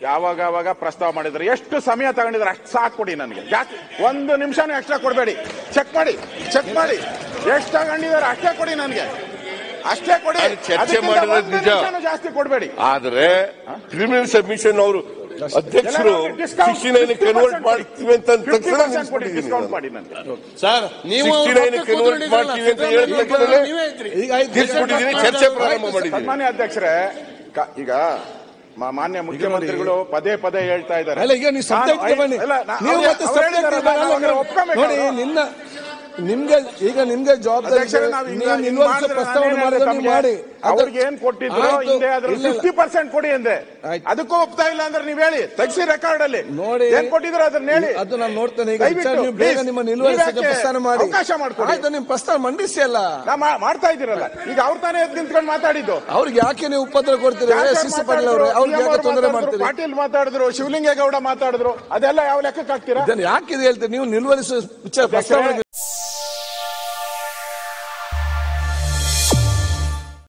ಯಾವಾಗ ಯಾವಾಗ ಪ್ರಸ್ತಾವ ಮಾಡಿದ್ರೆ ಎಷ್ಟು ಸಮಯ ತಗೊಂಡಿದ್ರೆ ಅಷ್ಟು ಸಾಕು ಕೊಡಿ ನನಗೆ ಜಾಸ್ತಿ ಒಂದು ನಿಮಿಷನೂ ಎಕ್ಸ್ಟ್ರಾ ಕೊಡಬೇಡಿ ಚೆಕ್ ಮಾಡಿ ಚೆಕ್ ಮಾಡಿ ಎಷ್ಟು ತಗೊಂಡಿದ್ದಾರೆ ಅಷ್ಟೇ ಕೊಡಿ ನನಗೆ ಅಷ್ಟೇ ಕೊಡಿ ಅದು ಚರ್ಚೆ ಅದಕ್ಕಿಂತ ಮಾಡಿರೋದು ಒಂದು ನಿಜ. ನಿಮಿಷನೂ ಜಾಸ್ತಿ ಕೊಡಬೇಡಿ ಆದ್ರೆ ಕ್ರಿಮಿನಲ್ ಸಬ್ಮಿಷನ್ ಅವರು ಅಧ್ಯಕ್ಷರು ಸಿಕ್ಸ್ಟಿ ನೈನ್ ಕನ್ವರ್ಟ್ ಮಾಡ್ತೀವಿ ಅಂತ ಅಂದ ತಕ್ಷಣ ಡಿಸ್ಕೌಂಟ್ ನಿಲ್ಸ್ಬಿಟ್ಟಿದ್ದೀನಿ ಮಾಡಿ ನನಗೆ ಸರ್ ನೀವು 69 ಪಕ್ಕ convert ಕೂತ್ಕೊಂಡಿದ್ದೀರಲ್ಲ, ಮಾಡ್ತೀವಿ ಅಂತ ಹೇಳಿದ ಸಿದ್ದರಾಮಯ್ಯ ತಕ್ಷಣ ನೀವೇ ಇದ್ರಿ. ಈಗ ಆಯ್ತು. ನಿಲ್ಸ್ಬಿಟ್ಟಿದ್ದೀನಿ ಚರ್ಚೆ ಪ್ರಾರಂಭ ಮಾಡಿದ್ದೀನಿ ಸನ್ಮಾನ್ಯ ಅಧ್ಯಕ್ಷರೇ ಕ- ಈಗ ಮಾ- ಮಾನ್ಯ ಮುಖ್ಯಮಂತ್ರಿಗಳು ಪದೇ ಪದೇ ಹೇಳ್ತಾ ಇದ್ದಾರೆ ಅಲ್ಲ ಈಗ ನೀವು ಸಬ್ಜೆಕ್ಟ್ ನಾನು- ಬನ್ನಿ ಇಲ್ಲ, ನಾ- ನೀವು ಅವ್ರು- ಮತ್ತೆ ಅವ್ರು ಸಬ್ಜೆಕ್ಟ್ ಹೇಳಿದಾರಲ್ಲ, ನಾವು ಅದನ್ನ ಒಪ್ಕೊಬೇಕು ನೋಡಿ ಅವ್ರು. ನಿನ್ನ ನಿಮ್ಗೆ ಈಗ ನಿಮ್ಗೆ ಜವಾಬ್ದಾರಿ ಅಧ್ಯಕ್ಷರೇ, ನಾವು ಹಿಂಗ- ನೀವು ಹಿಂಗ್ ನಿಲ್ವರಿಸೋ ಮಾಡಿದ್ರೆ ಪ್ರಸ್ತಾವನೆ ನಾನೇನ್ ಮಾಡಿದ್ರೆ ನೀವು ತಮ್ಗೆ ಮಾಡಿ ಅದು- ಅವ್ರಿಗೆ ಏನ್ ಕೊಟ್ಟಿದ್ರು ಆಯ್ತು. ಹಿಂದೆ ಅದ್ರ ಇಲ್ಲ, ಇಲ್ಲ. ಫಿಫ್ಟಿ ಪರ್ಸೆಂಟ್ ಕೊಡಿ ಅಂದೆ ಆಯ್ತು. ಅದಕ್ಕೂ ಒಪ್ತಾ ಇಲ್ಲ ಅಂದ್ರೆ ನೀವ್ ಹೇಳಿ ತೆಗ್ಸಿ ರೆಕಾರ್ಡ್ ಅಲ್ಲಿ ನೋಡಿ ಏನ್ ಕೊಟ್ಟಿದ್ರು ಅದನ್ನ ಹೇಳಿ ಅದು ನಾನು ನೋಡ್ತೇನೆ ಈಗ ದಯವಿಟ್ಟು, ವಿಚಾರ ನೀವು ಬೇಗ please, ನಿಮ್ಮ ನಿಲುವಳಿಕೆ ನೀವ್ಯಾಕೆ ಪ್ರಸ್ತಾವ ಮಾಡಿ ಅವಕಾಶ ಮಾಡ್ಕೊಡಿ. ಆಯ್ತು ನಿಮ್ ಪ್ರಸ್ತಾವ ಮಂಡಿಸಿ ಅಲ್ಲ ನಾ ಮಾ- ಮಾಡ್ತಾ ಇದ್ದೀರಲ್ಲ ಈಗ ಅವ್ರ ತಾನೇ ಎದ್ದು ನಿಂತ್ಕೊಂಡು ಮಾತಾಡಿದ್ದು ಅವ್ರಿಗೆ ಯಾಕೆ ನೀವು ಉಪದ್ರ ಕೊಡ್ತೀರಿ ಯಾರ್ಯಾರು ಸಿ ಸಿ ಪಾಟೀಲ್ ಮಾತಾಡಿದ್ರು? ಅವ್ರೆ ಅವ್ರಿಗೆ PM ಯಾಕೆ ಅವ್ರು ತೊಂದರೆ ಮಾತಾಡಿದ್ರು, ಮಾಡ್ತೀರಿ ಪಾಟೀಲ್ ಮಾತಾಡಿದ್ರು ಶಿವಲಿಂಗೇಗೌಡ ಮಾತಾಡಿದ್ರು ಅದೆಲ್ಲ ಯಾವ ಲೆಕ್ಕಕ್ಕೆ ಹಾಕ್ತೀರಾ ಇದನ್ನು ಯಾಕೆ ಇದು ಹೇಳ್ತೀರಿ ನೀವು ನಿಲ್ವರಿಸುವ ವಿಚಾರ ಪ್ರಸ್ತಾವನೆ